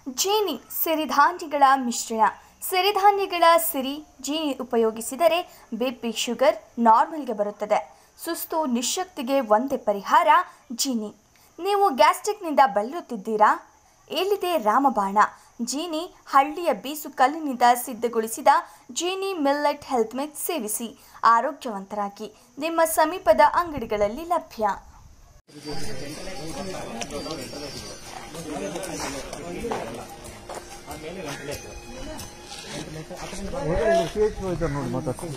ಜೀನಿ ಸಿರಿಧಾನ್ಯಗಳ ಮಿಶ್ರಣ ಸಿರಿಧಾನ್ಯಗಳ ಸಿರಿ ಜೀನಿ ಉಪಯೋಗಿಸಿದರೆ ಬಿಪಿ ಶುಗರ್ ನಾರ್ಮಲ್ಗೆ ಬರುತ್ತದೆ ಸುಸ್ತು ನಿಶಕ್ತಿಗೆ ಒಂದೇ ಪರಿಹಾರ ಜೀನಿ ನೀವು ಗ್ಯಾಸ್ಟ್ರಿಕ್ನಿಂದ ಬಳಲುತ್ತಿದ್ದೀರಾ ಎಲ್ಲಿದೆ ರಾಮಬಾಣ ಜೀನಿ ಹಳ್ಳಿಯ ಬೀಸು ಕಲ್ಲಿನಿಂದ ಸಿದ್ಧಗೊಳಿಸಿದ ಜೀನಿ ಮಿಲ್ಲೆಟ್ ಹೆಲ್ತ್ ಮಿಕ್ಸ್ ಸೇವಿಸಿ ಆರೋಗ್ಯವಂತರಾಗಿ ನಿಮ್ಮ ಸಮೀಪದ ಅಂಗಡಿಗಳಲ್ಲಿ ಲಭ್ಯ ಸಿ ಎಚ್ ಇದ್ದಾರೆ ನೋಡಿ ಮಾತಾಡ್ತೀನಿ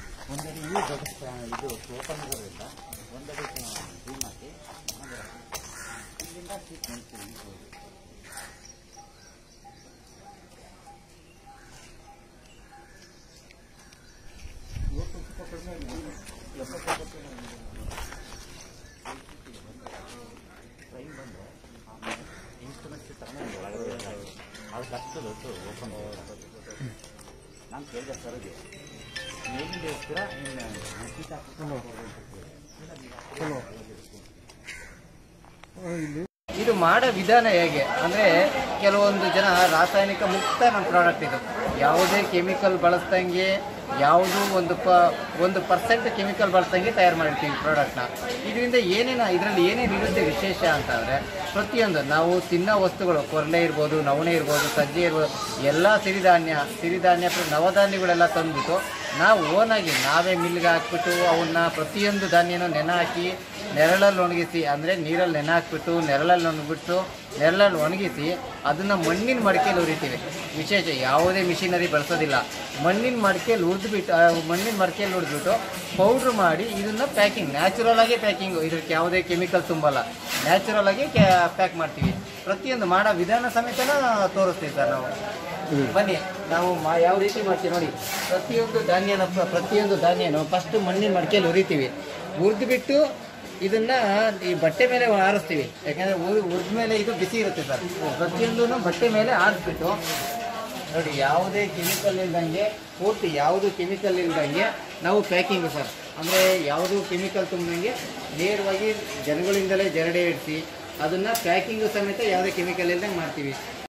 ಇಲ್ಲಿ ಇದು ಮಾಡೋ ವಿಧಾನ ಹೇಗೆ ಅಂದರೆ ಕೆಲವೊಂದು ಜನ ರಾಸಾಯನಿಕ ಮುಕ್ತ ನಮ್ಮ ಪ್ರಾಡಕ್ಟ್ ಇದು ಯಾವುದೇ ಕೆಮಿಕಲ್ ಬಳಸ್ದಂಗೆ ಯಾವುದೂ ಒಂದು ಪ ಒಂದು ಪರ್ಸೆಂಟ್ ಕೆಮಿಕಲ್ ಬಳಸ್ದಂಗೆ ತಯಾರು ಮಾಡಿರ್ತೀವಿ ಪ್ರಾಡಕ್ಟ್ನ ಇದರಿಂದ ಏನೇನು ಇದರಲ್ಲಿ ಏನೇನು ಇರುತ್ತೆ ವಿಶೇಷ ಅಂತಂದರೆ ಪ್ರತಿಯೊಂದು ನಾವು ತಿನ್ನೋ ವಸ್ತುಗಳು ಕೊರಲೆ ಇರ್ಬೋದು ನವಣೆ ಇರ್ಬೋದು ಸಜ್ಜೆ ಇರ್ಬೋದು ಎಲ್ಲ ಸಿರಿಧಾನ್ಯ ಸಿರಿಧಾನ್ಯ ಪ್ರ- ನವಧಾನ್ಯಗಳೆಲ್ಲ ತಂದ್ಬಿಟ್ಟು ನಾವು ಓನಾಗಿ ನಾವೇ ಮಿಲ್ಗೆ ಹಾಕ್ಬಿಟ್ಟು ಅವನ್ನ ಪ್ರತಿಯೊಂದು ಧಾನ್ಯನೂ ನೆನೆ ಹಾಕಿ ನೆರಳಲ್ಲಿ ಒಣಗಿಸಿ ಅಂದರೆ ನೀರಲ್ಲಿ ನೆನೆ ಹಾಕ್ಬಿಟ್ಟು ನೆರಳಲ್ಲಿ ಒಣಗಿಬಿಟ್ಟು ನೆರಳಲ್ಲಿ ಒಣಗಿಸಿ ಅದನ್ನು ಮಣ್ಣಿನ ಮಡಿಕೆಯಲ್ಲಿ ಉರಿತೀವಿ ವಿಶೇಷ ಯಾವುದೇ ಮಿಷಿನರಿ ಬಳಸೋದಿಲ್ಲ ಮಣ್ಣಿನ ಮಡಿಕೆಯಲ್ಲಿ ಹುರಿದ್ಬಿಟ್ಟು ಆ, ಮಣ್ಣಿನ ಮಡಿಕೆಯಲ್ಲಿ ಹುರಿದ್ಬಿಟ್ಟು ಪೌಡ್ರ್ ಮಾಡಿ ಇದನ್ನು ಪ್ಯಾಕಿಂಗ್ ನ್ಯಾಚುರಲ್ ಆಗಿ ಪ್ಯಾಕಿಂಗು ಇದಕ್ಕೆ ಯಾವುದೇ ಕೆಮಿಕಲ್ ತುಂಬಲ್ಲ ನ್ಯಾಚುರಲ್ ಆಗಿ ಪ್ಯಾಕ್ ಮಾಡ್ತೀವಿ ಪ್ರತಿಯೊಂದು ಮಾಡೋ ವಿಧಾನ ಸಮೇತನ ತೋರಿಸ್ತೀವಿ ಸರ್ ನಾವು ಬನ್ನಿ ನಾವು ಮಾ ಯಾವ ರೀತಿ ಮಾಡ್ತೀವಿ ನೋಡಿ ಪ್ರತಿಯೊಂದು ಧಾನ್ಯನ ಪ್ರ- ಪ್ರತಿಯೊಂದು ಧಾನ್ಯನು ಫಸ್ಟ್ ಮಣ್ಣಿನ ಮಡಿಕೆಯಲ್ಲಿ ಹುರಿತೀವಿ ಹುರಿದ್ಬಿಟ್ಟು ಇದನ್ನ ಈ ಬಟ್ಟೆ ಮೇಲೆ ಆರಿಸ್ತೀವಿ ಯಾಕಂದ್ರೆ ಹುರಿದ ಮೇಲೆ ಇದು ಬಿಸಿ ಇರುತ್ತೆ ಸರ್ ಪ್ರತಿಯೊಂದನ್ನು ಬಟ್ಟೆ ಮೇಲೆ ಆರಿಸ್ಬಿಟ್ಟು ನೋಡಿ ಯಾವುದೇ ಕೆಮಿಕಲ್ ಇಲ್ದಂಗೆ ಪೂರ್ತಿ ಯಾವುದು ಕೆಮಿಕಲ್ ಇಲ್ದಂಗೆ ನಾವು ಪ್ಯಾಕಿಂಗ್ ಸರ್ ಅಂದರೆ ಯಾವುದು ಕೆಮಿಕಲ್ ತುಂಬಿದಂಗೆ ನೇರವಾಗಿ ಜನಗಳಿಂದಲೇ ಜರಡೆ ಇಡಿಸಿ ಅದನ್ನು ಪ್ಯಾಕಿಂಗು ಸಮೇತ ಯಾವುದೇ ಕೆಮಿಕಲ್ ಇಲ್ದಂಗೆ ಮಾಡ್ತೀವಿ